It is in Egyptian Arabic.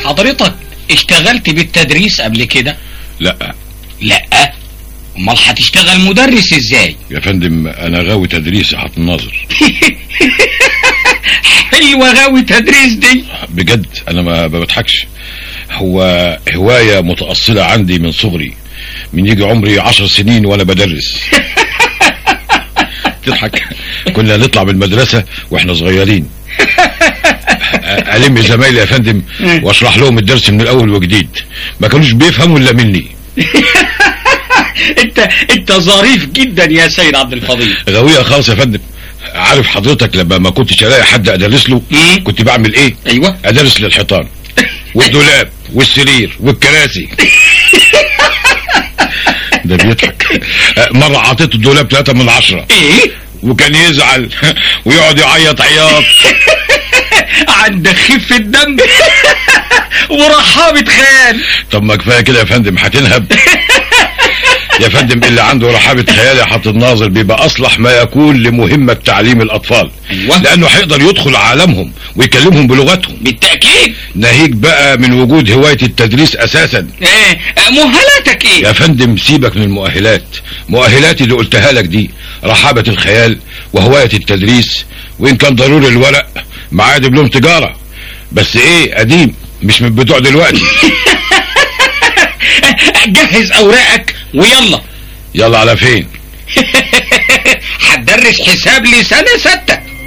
حضرتك اشتغلت بالتدريس قبل كده لا لا امال هتشتغل مدرس ازاي يا فندم انا غاوي تدريس يا حط الناظر حلوه غاوي تدريس دي بجد انا ما ما بضحكش هو هواية متأصلة عندي من صغري من يجي عمري عشر سنين وانا بدرس تضحك كنا نطلع من المدرسة واحنا صغيرين ألم زمايلي يا فندم واشرح لهم الدرس من الاول وجديد ما كانوش بيفهموا الا مني انت انت ظريف جدا يا سيد عبد الفضيل غاوية خالص يا فندم عارف حضرتك لما ما كنتش الاقي حد ادرس له مم. كنت بعمل ايه ايوه ادرس للحيطان والدولاب والسرير والكراسي ده بيضحك مرة عطيت الدولاب ثلاثة من عشرة ايه وكان يزعل ويقعد يعيط عياط عندك خفة دم ورحابة خيال طب ما كفاية كده يا فندم هتنهب يا فندم اللي عنده رحابة خيال يا حط الناظر بيبقى أصلح ما يكون لمهمة تعليم الأطفال أيوة. لأنه هيقدر يدخل عالمهم ويكلمهم بلغتهم بالتأكيد ناهيك بقى من وجود هواية التدريس أساسا ايه مهلتك ايه يا فندم سيبك من المؤهلات مؤهلاتي اللي قلتها لك دي رحابة الخيال وهواية التدريس وإن كان ضروري الورق معاه دبلوم تجارة بس إيه قديم مش من بتوع دلوقتي جهز اوراقك ويلا يلا على فين هتدرس حساب لسنة ستة